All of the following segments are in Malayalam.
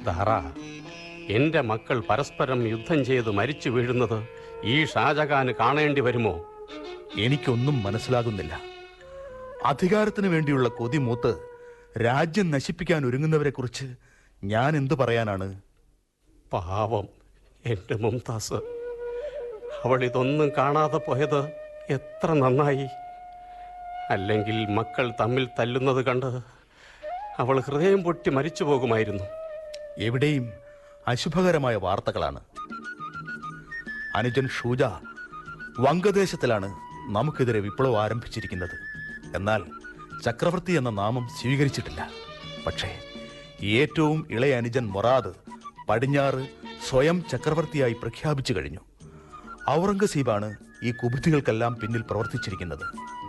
ധാറ എന്റെ മക്കൾ പരസ്പരം യുദ്ധം ചെയ്ത് മരിച്ചു വീഴുന്നത് ഈ ഷാജഹാന് കാണേണ്ടി വരുമോ എനിക്കൊന്നും മനസ്സിലാകുന്നില്ല അധികാരത്തിന് വേണ്ടിയുള്ള കൊതി മൂത്ത് രാജ്യം നശിപ്പിക്കാൻ ഒരുങ്ങുന്നവരെ കുറിച്ച് ഞാൻ എന്തു പറയാനാണ് പാവം എന്റെ മുംതാസ് അവൾ ഇതൊന്നും കാണാതെ പോയത് എത്ര നന്നായി അല്ലെങ്കിൽ മക്കൾ തമ്മിൽ തല്ലുന്നത് കണ്ട് അവൾ ഹൃദയം പൊട്ടി മരിച്ചു പോകുമായിരുന്നു എവിടെയും അശുഭകരമായ വാർത്തകളാണ് അനുജൻ ഷൂജ വങ്കദേശത്തിലാണ് നമുക്കെതിരെ വിപ്ലവം ആരംഭിച്ചിരിക്കുന്നത് എന്നാൽ ചക്രവർത്തി എന്ന നാമം സ്വീകരിച്ചിട്ടില്ല പക്ഷേ ഏറ്റവും ഇളയ അനുജൻ മൊറാദ് പടിഞ്ഞാറ് സ്വയം ചക്രവർത്തിയായി പ്രഖ്യാപിച്ചു കഴിഞ്ഞു ഔറംഗസീബാണ് ഈ കുബുദ്ധികൾക്കെല്ലാം പിന്നിൽ പ്രവർത്തിച്ചിരിക്കുന്നത്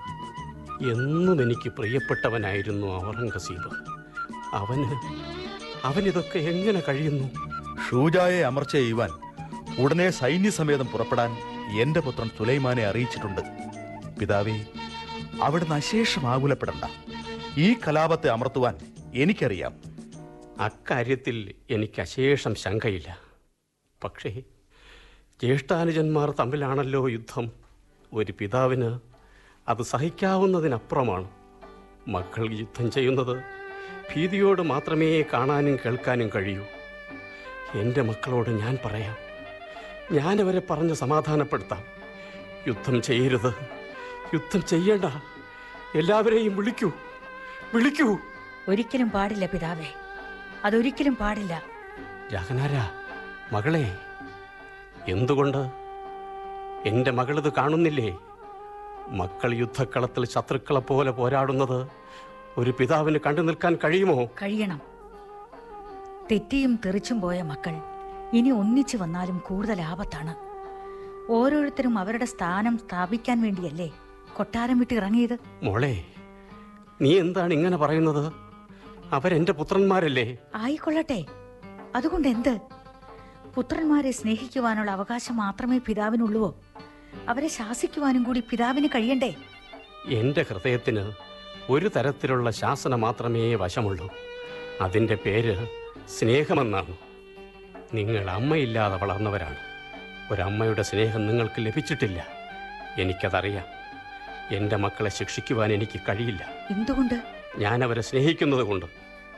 എന്നും എനിക്ക് പ്രിയപ്പെട്ടവനായിരുന്നു ഔറംഗസീബ് അവന് അവനിതൊക്കെ എങ്ങനെ കഴിയുന്നു ഷൂജായെ അമർച്ച ചെയ്യുവാൻ ഉടനെ സൈന്യസമേതം പുറപ്പെടാൻ എന്റെ പുത്രൻ സുലൈമാനെ അറിയിച്ചിട്ടുണ്ട് പിതാവേ അവിടുന്ന് അശേഷം ആകുലപ്പെടണ്ട ഈ കലാപത്തെ അമർത്തുവാൻ എനിക്കറിയാം അക്കാര്യത്തിൽ എനിക്ക് അശേഷം ശങ്കയില്ല പക്ഷേ ജ്യേഷ്ഠാനുജന്മാർ തമ്മിലാണല്ലോ യുദ്ധം ഒരു പിതാവിന് അത് സഹിക്കാവുന്നതിനപ്പുറമാണ് മക്കൾ യുദ്ധം ചെയ്യുന്നത് ഭീതിയോട് മാത്രമേ കാണാനും കേൾക്കാനും കഴിയൂ എൻ്റെ മക്കളോട് ഞാൻ പറയാം ഞാനവരെ പറഞ്ഞ് സമാധാനപ്പെടുത്താം യുദ്ധം ചെയ്യരുത് യുദ്ധം ചെയ്യണ്ട എല്ലാവരെയും വിളിക്കൂ വിളിക്കൂ ഒരിക്കലും പാടില്ല പിതാവേ അതൊരിക്കലും പാടില്ല ജാഗനാര മകളെ എന്തുകൊണ്ട് എൻ്റെ മകളിത് കാണുന്നില്ലേ മക്കൾ യുദ്ധക്കളത്തിൽ ശത്രുക്കളെ പോലെ പോരാടുന്നത് ഒരു പിതാവിന് കണ്ടു നിൽക്കാൻ കഴിയുമോ കഴിയണം തെറ്റിയും തെറിച്ചും പോയ മക്കൾ ഇനി ഒന്നിച്ചു വന്നാലും കൂടുതൽ ആപത്താണ് ഓരോരുത്തരും അവരുടെ സ്ഥാനം സ്ഥാപിക്കാൻ വേണ്ടിയല്ലേ കൊട്ടാരം വിട്ട് ഇറങ്ങിയത് മോളെ നീ എന്താണ് ഇങ്ങനെ പറയുന്നത് അവരെന്റെ പുത്രന്മാരല്ലേ ആയിക്കൊള്ളട്ടെ അതുകൊണ്ട് എന്ത് പുത്രന്മാരെ സ്നേഹിക്കുവാനുള്ള അവകാശം മാത്രമേ പിതാവിനുള്ളുവോ അവരെ ശാസിക്കുവാനും കൂടി പിതാവിന് കഴിയണ്ടേ എൻ്റെ ഹൃദയത്തിന് ഒരു തരത്തിലുള്ള ശാസന മാത്രമേ വശമുള്ളൂ അതിൻ്റെ പേര് സ്നേഹമെന്നാണ് നിങ്ങൾ അമ്മയില്ലാതെ വളർന്നവരാണ് ഒരമ്മയുടെ സ്നേഹം നിങ്ങൾക്ക് ലഭിച്ചിട്ടില്ല എനിക്കതറിയാം എൻ്റെ മക്കളെ ശിക്ഷിക്കുവാൻ എനിക്ക് കഴിയില്ല എന്തുകൊണ്ട് ഞാൻ അവരെ സ്നേഹിക്കുന്നത് കൊണ്ട്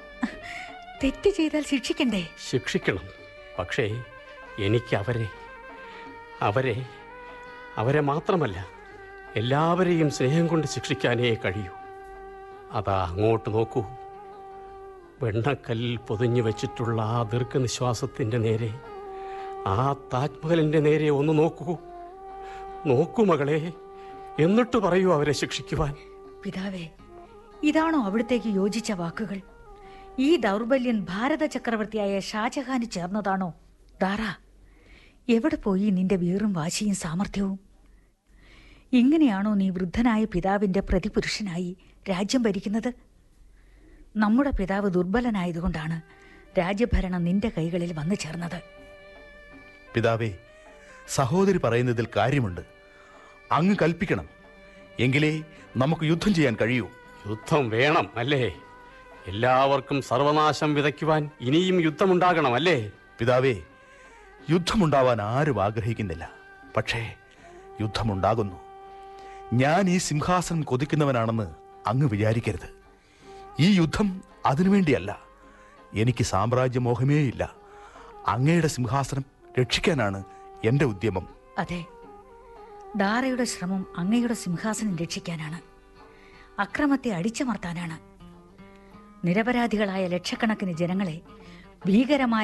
തെറ്റ് ചെയ്താൽ ശിക്ഷിക്കണ്ടേ ശിക്ഷിക്കണം പക്ഷേ എനിക്ക് അവരെ അവരെ അവരെ മാത്രമല്ല എല്ലാവരെയും സ്നേഹം കൊണ്ട് ശിക്ഷിക്കാനേ കഴിയൂ അതാ അങ്ങോട്ട് നോക്കൂ വെണ്ണക്കല്ലിൽ പൊതിഞ്ഞു വെച്ചിട്ടുള്ള ആ ദീർഘനിശ്വാസത്തിൻ്റെ നേരെ ആ താജ്മഹലിൻ്റെ നേരെ ഒന്ന് നോക്കൂ നോക്കൂ മകളെ എന്നിട്ട് പറയൂ അവരെ ശിക്ഷിക്കുവാൻ പിതാവേ ഇതാണോ അവിടത്തേക്ക് യോജിച്ച വാക്കുകൾ ഈ ദൗർബല്യൻ ഭാരത ചക്രവർത്തിയായ ഷാജഹാന് ചേർന്നതാണോ ദാറ എവിടെ പോയി നിന്റെ വീറും വാശിയും സാമർഥ്യവും ഇങ്ങനെയാണോ നീ വൃദ്ധനായ പിതാവിന്റെ പ്രതിപുരുഷനായി രാജ്യം ഭരിക്കുന്നത് നമ്മുടെ പിതാവ് ദുർബലനായതുകൊണ്ടാണ് രാജ്യഭരണം നിന്റെ കൈകളിൽ വന്നു ചേർന്നത് പിതാവേ സഹോദരി പറയുന്നതിൽ കാര്യമുണ്ട് അങ്ങ് കൽപ്പിക്കണം എങ്കിലേ നമുക്ക് യുദ്ധം ചെയ്യാൻ കഴിയൂ യുദ്ധം വേണം അല്ലേ എല്ലാവർക്കും സർവനാശം വിതയ്ക്കുവാൻ ഇനിയും യുദ്ധമുണ്ടാകണം അല്ലേ പിതാവേ യുദ്ധമുണ്ടാവാൻ ആരും ആഗ്രഹിക്കുന്നില്ല പക്ഷേ യുദ്ധമുണ്ടാകുന്നു ഞാൻ ഈ സിംഹാസനം കൊതിക്കുന്നവനാണെന്ന് അങ്ങ് വിചാരിക്കരുത് ഈ യുദ്ധം അതിനുവേണ്ടിയല്ല എനിക്ക് സാമ്രാജ്യമോഹമേയില്ല അങ്ങയുടെ സിംഹാസനം രക്ഷിക്കാനാണ് എൻ്റെ ഉദ്യമം അതെ ദാറയുടെ ശ്രമം അങ്ങയുടെ സിംഹാസനം രക്ഷിക്കാനാണ് അക്രമത്തെ അടിച്ചമർത്താനാണ് നിരപരാധികളായ ലക്ഷക്കണക്കിന് ജനങ്ങളെ ഭീകരമായ